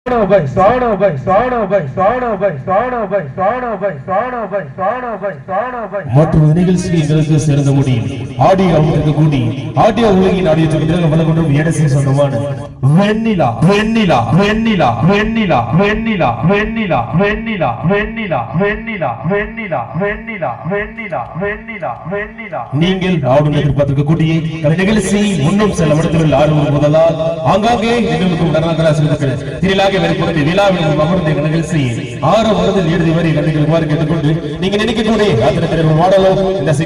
ભાઈ સોણો ભાઈ સોણો ભાઈ સોણો ભાઈ સોણો ભાઈ સોણો ભાઈ સોણો ભાઈ સોણો ભાઈ સોણો ભાઈ மற்றும் நிகழ்ச்சிக்கு எங்களுக்கு சிறந்த முடியும் ஆடியோ அவங்களுக்கு கூடி ஆடியோ உலகின் ஆடியோக்கு வள கொண்டும் இடசி சொந்தமான வெண்ணிலா வெண்ணிலா வெண்ணிலா வெண்ணிலா வெண்ணிலா வெண்ணிலா வெண்ணிலா வெண்ணிலா வெண்ணிலா வெண்ணிலா வெண்ணிலா வெண்ணிலா வெண்ணிலா வெண்ணிலா நீங்கள் ஆடும் எதிர்பார்த்திருக்கக்கூடிய இந்த நிகழ்ச்சி முன்னும் செல்ல இடத்தில் ஆடுவது முதலால் ஆங்காங்கே எங்களுக்கும் நடனகலாசிரியர்கள் திரிலாக வெளிப்படுத்தி விழாவில் அமர்ந்த இந்த நிகழ்ச்சி ஆறு வருடத்தில் இறுதி வரை கண்டுகள் கேட்டுக்கொண்டு நீங்க நினைக்கக்கூடிய ஆத்திரத்திற்கு மாடலோ இந்த